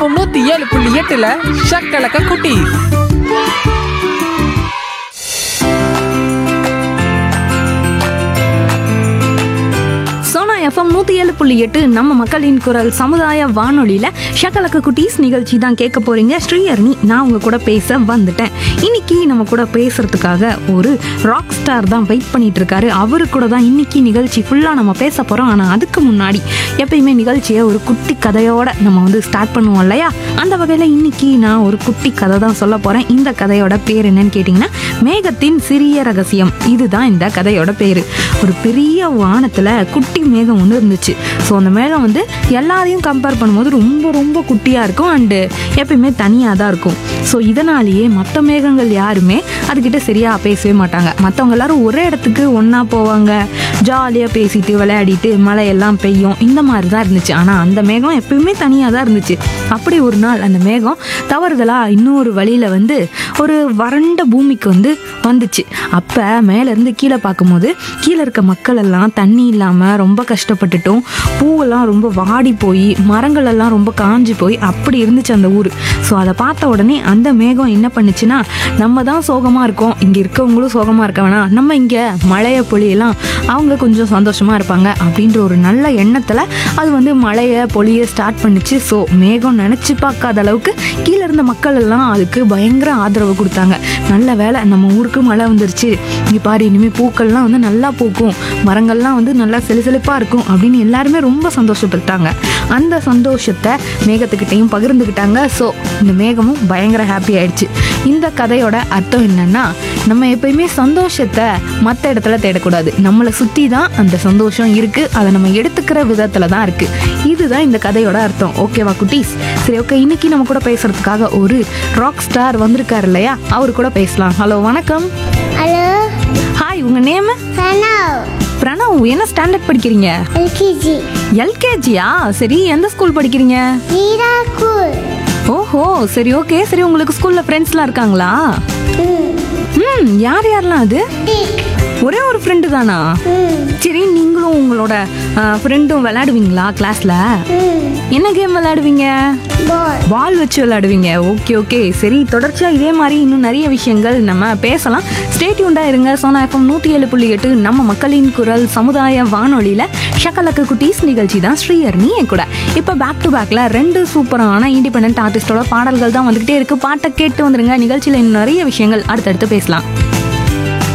FM நூத்தி ஏழு புள்ளி எட்டுல ஷக்கலக்க குட்டி சோனா எஃப்எம் நூற்றி ஏழு புள்ளி எட்டு நம்ம மக்களின் குரல் சமுதாய வானொலியில் ஷக்கலக்க குட்டீஸ் நிகழ்ச்சி தான் கேட்க போறீங்க ஸ்ரீஹர்னி நான் உங்க கூட பேச வந்துட்டேன் இன்னைக்கு நம்ம கூட பேசுறதுக்காக ஒரு ராக் ஸ்டார் தான் வெயிட் பண்ணிட்டு இருக்காரு அவரு கூட தான் இன்னைக்கு நிகழ்ச்சி ஃபுல்லாக நம்ம பேச போறோம் ஆனால் அதுக்கு முன்னாடி எப்பயுமே நிகழ்ச்சியை ஒரு குட்டி கதையோட நம்ம வந்து ஸ்டார்ட் பண்ணுவோம் இல்லையா அந்த வகையில் இன்னைக்கு நான் ஒரு குட்டி கதை தான் சொல்ல போறேன் இந்த கதையோட பேர் என்னன்னு கேட்டிங்கன்னா மேகத்தின் சிறிய ரகசியம் இதுதான் இந்த கதையோட பேர் ஒரு பெரிய வானத்துல குட்டி மேகம் ஒன்று இருந்துச்சு ஸோ அந்த மேகம் வந்து எல்லாரையும் கம்பேர் பண்ணும்போது ரொம்ப ரொம்ப குட்டியாக இருக்கும் அண்டு எப்பயுமே தனியாக தான் இருக்கும் ஸோ இதனாலேயே மற்ற மேகங்கள் யாருமே அதுக்கிட்ட சரியாக பேசவே மாட்டாங்க மற்றவங்க எல்லாரும் ஒரே இடத்துக்கு ஒன்றா போவாங்க ஜாலியாக பேசிட்டு விளையாடிட்டு மழையெல்லாம் பெய்யும் இந்த மாதிரி தான் இருந்துச்சு ஆனால் அந்த மேகம் எப்பயுமே தனியாக தான் இருந்துச்சு அப்படி ஒரு நாள் அந்த மேகம் தவறுதலாக இன்னொரு வழியில் வந்து ஒரு வறண்ட பூமிக்கு வந்து வந்துச்சு அப்போ மேலேருந்து கீழே பார்க்கும்போது கீழே இருக்க மக்கள் எல்லாம் தண்ணி இல்லாமல் ரொம்ப கஷ்டப்பட்டுட்டும் பூவெல்லாம் ரொம்ப வாடி போய் மரங்கள் எல்லாம் ரொம்ப காஞ்சி போய் அப்படி இருந்துச்சு அந்த ஊர் ஸோ அதை பார்த்த உடனே அந்த மேகம் என்ன பண்ணுச்சுன்னா நம்ம தான் சோகமாக இருக்கோம் இங்கே இருக்கவங்களும் சோகமாக இருக்க வேணாம் நம்ம இங்கே மழையை பொழியெல்லாம் அவங்க கொஞ்சம் சந்தோஷமாக இருப்பாங்க அப்படின்ற ஒரு நல்ல எண்ணத்தில் அது வந்து மழையை பொழிய ஸ்டார்ட் பண்ணுச்சு ஸோ மேகம் நினச்சி பார்க்காத அளவுக்கு கீழே இருந்த மக்கள் எல்லாம் அதுக்கு பயங்கர ஆதரவு கொடுத்தாங்க நல்ல வேலை நம்ம ஊருக்கு மழை வந்துருச்சு இங்கே பாரு இனிமேல் பூக்கள்லாம் வந்து நல்லா பூக்கும் மரங்கள்லாம் வந்து நல்லா செழிசெழிப்பாக இருக்கும் அப்படின்னு எல்லாருமே ரொம்ப சந்தோஷப்பட்டாங்க அந்த சந்தோஷத்தை மேகத்துக்கிட்டையும் பகிர்ந்துக்கிட்டாங்க ஸோ இந்த மேகமும் பயங்கர ஹாப்பி ஆயிடுச்சு இந்த கதையோட அர்த்தம் என்னன்னா நம்ம எப்பயுமே சந்தோஷத்தை மற்ற இடத்துல தேடக்கூடாது நம்மளை சுற்றி தான் அந்த சந்தோஷம் இருக்கு அதை நம்ம எடுத்துக்கிற விதத்துல தான் இருக்கு இதுதான் இந்த கதையோட அர்த்தம் ஓகேவா குட்டீஸ் சரி ஓகே இன்னைக்கு நம்ம கூட பேசுறதுக்காக ஒரு ராக் ஸ்டார் வந்திருக்காரு இல்லையா அவர் கூட பேசலாம் ஹலோ வணக்கம் ஹலோ ஹாய் உங்க நேம் சனவ் பிரணவ் என்ன ஸ்டாண்டர்ட் படிக்கிறீங்க எல்கேஜி எல்கேஜியா சரி எந்த ஸ்கூல் படிக்கிறீங்க நீரா கூல் ஓஹோ சரி ஓகே சரி உங்களுக்கு ஸ்கூல்ல ஃப்ரெண்ட்ஸ்லாம் இருக்காங்களா ம் ம் யார் யாரெல்லாம் அது டிக் ஒரே ஒரு ஃப்ரெண்டு தானா ம் சரி நீங்களும் உங்களோட ஃப்ரெண்டும் விளையாடுவீங்களா கிளாஸ்ல ம் என்ன கேம் விளையாடுவீங்க பால் பால் வச்சு விளையாடுவீங்க ஓகே ஓகே சரி தொடர்ச்சியாக இதே மாதிரி இன்னும் நிறைய விஷயங்கள் நம்ம பேசலாம் ஸ்டேட்யூண்டாக இருங்க சோனா எஃப்எம் நூற்றி ஏழு புள்ளி எட்டு நம்ம மக்களின் குரல் சமுதாய வானொலியில் ஷக்கலக்கு குட்டீஸ் நிகழ்ச்சி தான் ஸ்ரீஹர்னி என் கூட இப்போ பேக் டு பேக்கில் ரெண்டு சூப்பரான இண்டிபெண்ட் ஆர்டிஸ்டோட பாடல்கள் தான் வந்துக்கிட்டே இருக்கு பாட்டை கேட்டு வந்துருங்க நிகழ்ச்சியில் இன்னும் நிறைய விஷயங்கள் அடுத்தடுத்து பேசலாம்